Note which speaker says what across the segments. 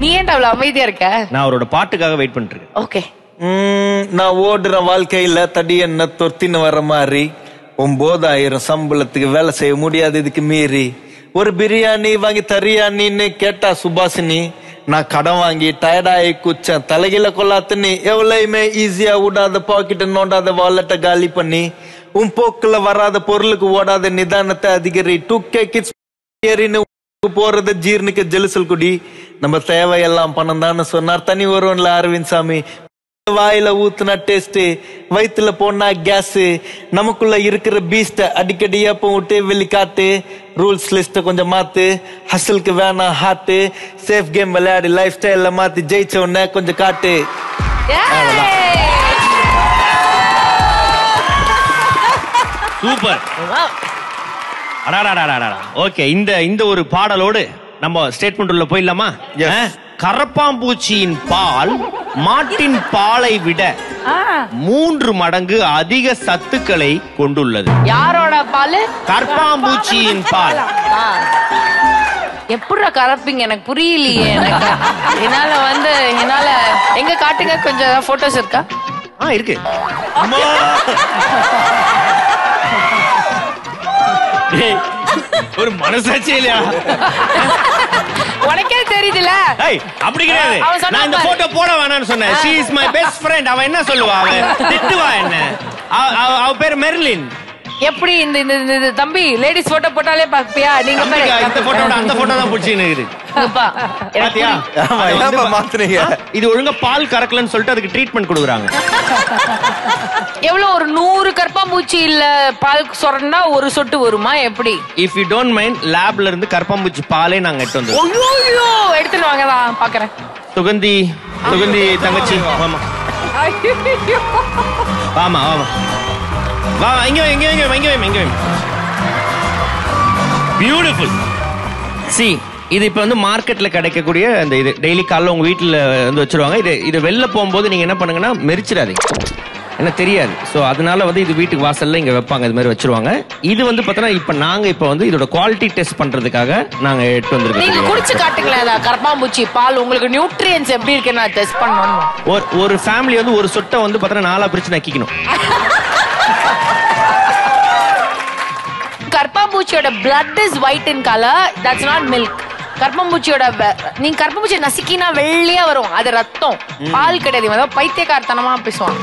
Speaker 1: நீ ஏன்டா அவ்வளவு அமைதியா இருக்க
Speaker 2: நான் அவரோட பாட்டுக்காக வெயிட் பண்ணிட்டு இருக்கேன்
Speaker 1: ஓகே
Speaker 3: ம், நான் ஓடுற வாழ்க்கையில தடி என்ன தொத்தின்னு வர மாதிரி ஒன்பதாயிரம் சம்பளத்துக்கு வேலை செய்ய முடியாது இதுக்கு மீறி ஒரு பிரியாணி வாங்கி தரியானின்னு கேட்டா சுபாஷினி நான் கடன் வாங்கி டயர்டாகி குச்சேன் தலைகில கொள்ளாத்துன்னு எவ்வளவுமே ஈஸியா விடாத பாக்கெட்டை நோண்டாத வாலெட்டை காலி பண்ணி உன் போக்குல வராத பொருளுக்கு ஓடாத நிதானத்தை அதிகரி டூ கே கிட்ஸ் ஏறின்னு போறது ஜீர்ணிக்க ஜெலுசல் குடி நம்ம தேவையெல்லாம் பணம் தான் சொன்னார் தனி வருவன்ல அரவிந்த் சாமி வாயில ஊத்துனா டேஸ்ட் வயித்துல போனா கேஸ் நமக்குள்ள இருக்கிற பீஸ்ட அடிக்கடி ஏப்பம் விட்டு வெளி காட்டு ரூல்ஸ் லிஸ்ட கொஞ்சம் மாத்து ஹசலுக்கு வேணாம் ஹார்ட் சேஃப் கேம் விளையாடி லைஃப் ஸ்டைல்ல மாத்தி ஜெயிச்ச உடனே கொஞ்சம் காட்டு
Speaker 2: சூப்பர் அடாடாடாடாடா ஓகே இந்த இந்த ஒரு பாடலோடு நம்ம ஸ்டேட்மெண்ட் உள்ள போயிடலாமா
Speaker 3: Yes.
Speaker 2: ஆ? கரப்பாம்பூச்சியின் பால் மாட்டின் பாலை விட மூன்று மடங்கு அதிக சத்துக்களை கொண்டுள்ளது
Speaker 1: யாரோட பாலு
Speaker 2: கரப்பாம்பூச்சியின் பால்
Speaker 1: எப்படிடா கலப்பிங்க எனக்கு புரியலையே எனக்கு என்னால வந்து என்னால எங்க காட்டுங்க கொஞ்சம் போட்டோஸ் இருக்கா
Speaker 2: ஆ இருக்கு டேய், ஒரு மனசாட்சி இல்லையா
Speaker 1: உனக்கே தெரியுதுல
Speaker 2: ஏய், அப்படி கிடையாது
Speaker 1: அவன் சொன்னா
Speaker 2: நான் இந்த
Speaker 1: பாரு.
Speaker 2: போட்டோ போட வேணாம்னு சொன்னேன் she is my best friend அவ என்ன சொல்லுவா அவ திட்டுவா என்ன அவ- அவ அவ பேரு மெர்லின்
Speaker 1: எப்படி இந்த இந்த இந்த- இந்த தம்பி லேடிஸ் போட்டோ போட்டாலே பாப்பியா நீங்க பாரு.
Speaker 2: தம்பிக்கா, இந்த போட்டோட அந்த போட்டோ தான் பிடிச்சின்னு இருக்குது
Speaker 1: இங்கப்பா. எனக்கு
Speaker 2: பாத்தியா
Speaker 3: ஆமா,
Speaker 2: அது வந்து
Speaker 3: ஏன்பா
Speaker 2: பா-
Speaker 3: மாத்துறீங்க?
Speaker 2: ஆ, இது ஒழுங்கா பால் கறக்கலன்னு சொல்லிட்டு அதுக்கு ட்ரீட்மெண்ட் கொடுக்குறாங்க
Speaker 1: எவ்வளவு ஒரு நூறு கற்பாம்பூச்சி இல்ல பால் சொரண்டா ஒரு சொட்டு வருமா எப்படி
Speaker 2: இஃப் யூ டோன்ட் மைண்ட் லேப்ல இருந்து கரப்பாம்பூச்சி பாலே நாங்க எடுத்து வந்தோம்
Speaker 1: ஐயோ எடுத்துட்டு வாங்க நான் பாக்குறேன்
Speaker 2: சுகந்தி சுகந்தி தங்கச்சி ஆமா ஆமா ஆமா வா வா, இங்க வை, இங்க வை, இங்க வை, இங்க வை, இங்க வை. பியூட்டிஃபுல் சி இது இப்போ வந்து மார்க்கெட்ல கிடைக்கக்கூடிய அந்த இது டெய்லி காலைல உங்க வீட்டில் வந்து வச்சிருவாங்க இது இது வெளில போகும்போது நீங்க என்ன பண்ணுங்கன்னா மெரிச்சிடாதீங்க எனக்கு தெரியாது ஸோ அதனால வந்து இது வீட்டுக்கு வாசல்ல இங்க வைப்பாங்க இது மாதிரி வச்சிருவாங்க இது வந்து பார்த்தோன்னா இப்போ நாங்க இப்போ வந்து இதோட குவாலிட்டி டெஸ்ட் பண்றதுக்காக நாங்க எடுத்து
Speaker 1: நீங்க
Speaker 2: வந்திருக்கோம்
Speaker 1: குடிச்சு காட்டுங்களேன் அத கரப்பாம்பூச்சி பால் உங்களுக்கு நியூட்ரியன்ஸ் எப்படி இருக்கு நான் டெஸ்ட் பண்ணணும்
Speaker 2: ஒரு ஒரு ஃபேமிலி வந்து ஒரு சொட்டை வந்து பார்த்தோன்னா நாலா பிரிச்சு நக்கிக்கணும்
Speaker 1: கர்ப்பாம்பூச்சியோட blood is white in colour that's not milk கர்ப்பம்பூச்சியோட வெ- நீங்க கர்ப்பம்பூச்சி நசுக்கினா வெள்ளையா வரும் அது ரத்தம் பால் கிடையாது இவன் ஏதோ பைத்தியக்காரத்தனமா பேசுவான்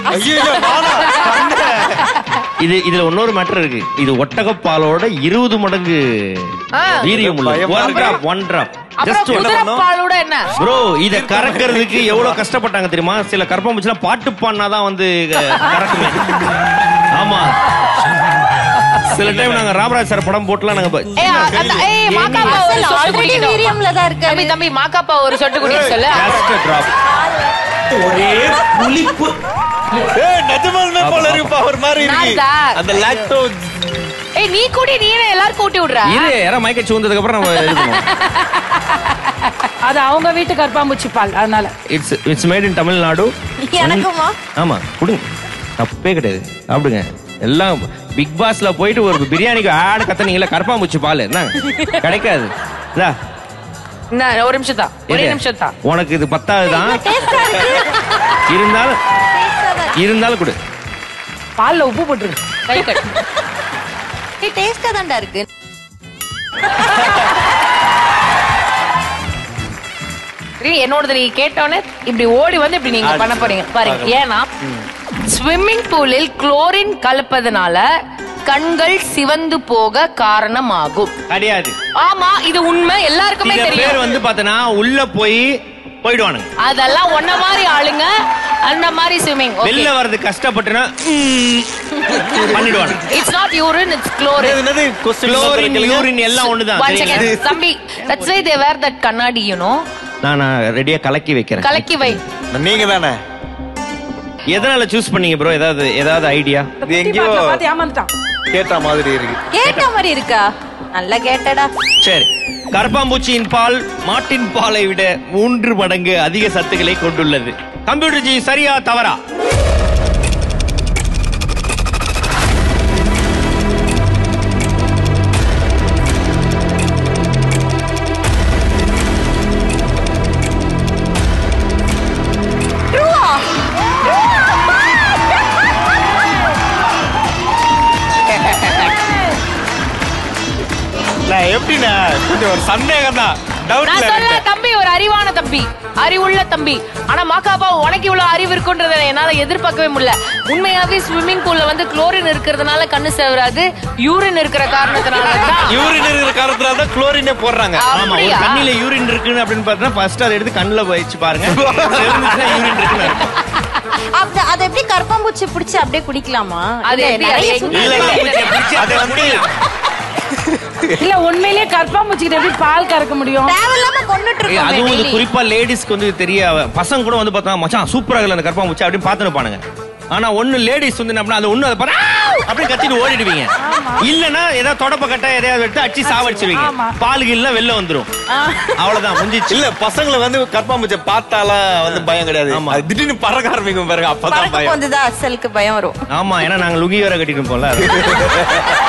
Speaker 2: இது இதுல இன்னொரு மேட்டர் இருக்கு இது ஒட்டகப்பாலோட இருபது மடங்கு
Speaker 1: ஆ.
Speaker 2: வீரியம் உள்ள
Speaker 3: பயமா
Speaker 2: ஒன்
Speaker 3: இருக்கு.
Speaker 2: டிராப் ஒன் டிராப்
Speaker 1: அப்புறம்
Speaker 2: ஜஸ்ட்
Speaker 1: குதிரை பாலோட என்ன
Speaker 2: ப்ரோ இத கறக்கிறதுக்கு எவ்வளவு கஷ்டப்பட்டாங்க தெரியுமா சில கற்பம்பூச்சிலாம் பாட்டு பாடினாதான் வந்து அஹ், கறக்குமே ஆமா சில டைம் நாங்க ராமராஜ் சார் படம் போட்டுலாம் நாங்க ப-
Speaker 1: ஏய், அந்த- ஏய், மாக்காப்பா ஒரு
Speaker 4: அசல்
Speaker 1: சொட்டு
Speaker 4: already
Speaker 1: குடிக்கணும்.
Speaker 4: வீரியம்ல தான் இருக்காரு.
Speaker 1: தம்பி தம்பி மாக்காப்பா ஒரு சொட்டு குடிக்க சொல்லு
Speaker 2: Just a drop.
Speaker 3: ஏய், நிஜமாலுமே போல இருக்குப்பா ஒரு மாதிரி இருக்கு
Speaker 1: நான்தா.
Speaker 3: அந்த லாக்டோ
Speaker 1: ஏய் நீ கூடி நீ என்ன எல்லாருக்கும் ஊட்டி விடுற
Speaker 2: இரு யாரா மயக்க சூழ்ந்ததுக்கு அப்புறம் நம்ம இது பண்ணுவோம்
Speaker 5: அது அவங்க வீட்டு கற்பாம்பூச்சி பால் அதனால
Speaker 2: it's it's made in Tamil Nadu
Speaker 4: எனக்குமா
Speaker 2: ஆமா கொடுங்க தப்பே கிடையாது சாப்பிடுங்க எல்லாம் பிக் பாஸ்ல போயிட்டு ஒரு பிரியாணிக்கு ஆடு கத்தனீங்களா கரப்பாம்பூச்சி பால் என்ன கிடைக்காது இதா,
Speaker 1: இந்த ஒரு நிமிஷம் தான் ஒரே
Speaker 2: இரு.
Speaker 1: நிமிஷம் தான்
Speaker 2: உனக்கு இது பத்தாவது தான்
Speaker 4: டேஸ்டா இருக்கு
Speaker 2: இருந்தாலும்
Speaker 4: டேஸ்டா தான்
Speaker 2: இருந்தாலும் கொடு
Speaker 5: பால்ல உப்பு போட்டுருக்கு
Speaker 1: கை கட்டு
Speaker 4: இருக்கு டேஸ்டா தான்டா இருக்கு
Speaker 1: சரி, என்னோடது நீ கேட்டோன்னே இப்படி ஓடி வந்து இப்படி நீங்க பண்ண போறீங்க பாருங்க ஏன்னா ஸ்விம்மிங் பூலில் குளோரின் கலப்பதனால கண்கள் சிவந்து போக காரணமாகும்
Speaker 2: கிடையாது
Speaker 1: ஆமா இது உண்மை எல்லாருக்குமே
Speaker 2: சில பேர்
Speaker 1: தெரியும்
Speaker 2: வந்து பார்த்தனா உள்ள போய் போயிடுவானுங்க
Speaker 1: அதெல்லாம் ஒன்ன மாதிரி ஆளுங்க அந்த மாதிரி ஸ்விம்மிங்
Speaker 2: வெளில வர்றது கஷ்டப்பட்டுனா பண்ணிடுவானுங்க
Speaker 1: it's not urine it's chlorine
Speaker 3: என்னது கொஸ்டின்
Speaker 2: குளோரின் யூரின் எல்லாம் ஒண்ணுதான்
Speaker 1: ஒன்
Speaker 2: சரிங்களா?
Speaker 1: செகண்ட் தம்பி that's why they wear that கண்ணாடி யூ நோ
Speaker 2: நான் நான் ரெடியா கலக்கி வைக்கிறேன்
Speaker 1: கலக்கி வை
Speaker 3: நீங்க தானே
Speaker 2: எதனால சூஸ் பண்ணீங்க ப்ரோ ஏதாவது ஏதாவது ஐடியா
Speaker 3: இது எங்கேயோ
Speaker 5: பார்த்து ஏமாந்துட்டான்
Speaker 3: கேட்ட மாதிரி இருக்கு
Speaker 4: கேட்ட மாதிரி இருக்கா நல்லா கேட்டடா
Speaker 2: சரி கரப்பாம்பூச்சியின் பால் மாட்டின் பாலை விட மூன்று மடங்கு அதிக சத்துக்களை கொண்டுள்ளது கம்ப்யூட்டர் ஜி சரியா தவறா
Speaker 3: எப்படிண்ணா கொஞ்சம் ஒரு சந்தேகம் தான்
Speaker 1: நான்
Speaker 3: டவுட்ல
Speaker 1: சொல்லுவேன் தம்பி ஒரு அறிவான தம்பி அறிவுள்ள தம்பி ஆனா மாக்காப்பா உனக்கு இவ்வளவு அறிவு இருக்குன்றத என்னால எதிர்பார்க்கவே முடியல உண்மையாவே ஸ்விம்மிங் பூல்ல வந்து குளோரின் இருக்கிறதுனால கண்ணு சேவராது யூரின் இருக்கிற காரணத்தினால தான்
Speaker 3: யூரின் இருக்கிற காரணத்துல தான் குளோரினே போடுறாங்க
Speaker 2: ஆமா ஒரு
Speaker 1: அப்படியா?
Speaker 2: தண்ணியில யூரின் இருக்குன்னு அப்படின்னு பார்த்தா ஃபர்ஸ்ட் அதை எடுத்து கண்ணுல வச்சு பாருங்க யூரின் இருக்குன்னு
Speaker 4: அப்ப அதை எப்படி கரப்பாம்பூச்சி பிடிச்சி அப்படியே குடிக்கலாமா
Speaker 1: அது
Speaker 4: இல்ல,
Speaker 1: எப்படி?
Speaker 4: நிறைய
Speaker 1: அது
Speaker 4: சுத்தி-
Speaker 3: இல்ல இல்ல
Speaker 2: பிடிச்சு
Speaker 3: அது வந்து
Speaker 5: இல்ல உண்மையிலேயே கற்பாம்பூச்சிக்கிட்ட எப்படி பால் கறக்க முடியும்
Speaker 4: தேவையில்லாம கொண்டுட்டு
Speaker 2: ஏய், அதுவும்
Speaker 4: இருக்கோம்
Speaker 2: வந்து குறிப்பா லேடிஸ்க்கு வந்து தெரிய பசங்க கூட வந்து பார்த்தா மச்சான் சூப்பரா இல்ல அந்த கற்பாம்பூச்சி அப்படின்னு பார்த்துட்டு பானுங்க ஆனா ஒண்ணு லேடிஸ் வந்து என்ன பண்ணா, அது ஒண்ணு அதை பார்த்தா "ஆவ்!" அப்படின்னு கத்திட்டு ஓடிடுவீங்க இல்லனா ஏதாவது தொடப்ப கட்ட எதையாவது எடுத்து அடிச்சு சாவடிச்சுவீங்க
Speaker 5: ஆமா.
Speaker 2: பாலுக்கு இல்ல வெளில வந்துரும் அவ்வளவுதான் முடிஞ்சிச்சு
Speaker 3: இல்ல பசங்களை வந்து கற்பாம்பூச்சை பார்த்தாலாம் வந்து பயம் கிடையாது
Speaker 2: ஆமா.
Speaker 3: அது திடீர்னு பறக்க ஆரம்பிக்கும் பாருங்க அப்பதான்
Speaker 4: பறக்க
Speaker 3: பயம்
Speaker 4: போந்துதான் அசலுக்கு பயம் வரும்
Speaker 2: ஆமா ஏன்னா நாங்க லுங்கி வேற கட்டிட்டு போல